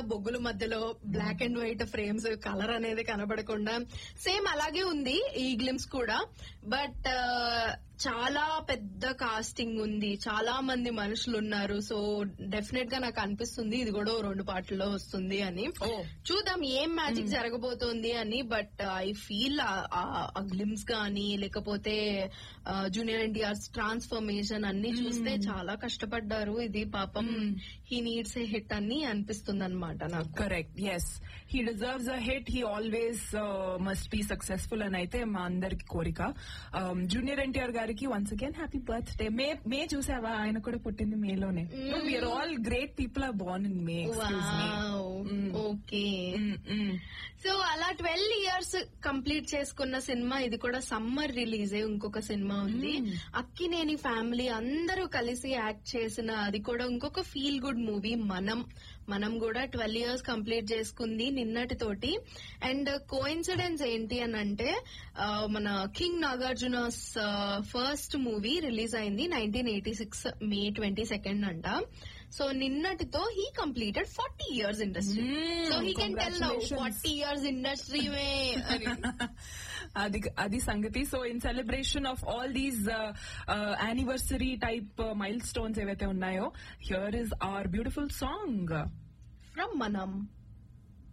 బొగ్గుల మధ్యలో black and white frames colour అనేది కనబడకుండా సేమ్ అలాగే ఉంది ఈ గ్లిమ్స్ కూడా బట్ చాలా పెద్ద కాస్టింగ్ ఉంది చాలా మంది మనుషులు ఉన్నారు సో డెఫినెట్ గా నాకు అనిపిస్తుంది ఇది కూడా ఓ రెండు పాటల్లో వస్తుంది అని ఓ. చూద్దాం ఏం మ్యాజిక్ జరగబోతోంది అని but I feel uh glimpse గానీ లేకపోతే జూనియర్ ఎన్టీఆర్ ట్రాన్స్ఫర్మేషన్ అన్ని చూస్తే చాలా కష్టపడ్డారు ఇది పాపం హీ నీడ్స్ ఏ హిట్ అని అనిపిస్తుంది అనమాట నాకు correct yes he deserves a hit he always must be successful అని అయితే మా అందరికి కోరిక జూనియర్ ఎన్టీఆర్ గారికి once again happy birthday May May చూసావా ఆయన కూడా పుట్టింది మేలోనే we are all great people are born in May okay so అలా ట్వెల్వ్ ఇయర్స్ కంప్లీట్ చేసుకున్న సినిమా ఇది కూడా సమ్మర్ రిలీజ్ ఇంకొక సినిమా ఉంది అక్కినేని ఫ్యామిలీ అందరూ కలిసి యాక్ట్ చేసిన అది కూడా ఇంకొక ఫీల్ గుడ్ మూవీ మనం మనం కూడా ట్వెల్వ్ ఇయర్స్ కంప్లీట్ చేసుకుంది నిన్నటితోటి అండ్ కోఇన్సిడెన్స్ ఏంటి అని అంటే ఆ, మన king Nagarjuna first movie release అయింది nineteen eighty six May twenty second అంట సో నిన్నటితో he completed forty years industry Mm, so he can tell now congratulations. Forty years industry May అది అది సంగతి so in celebration of all these anniversary type milestones ఏవైతే ఉన్నాయో here is our beautiful song from మనం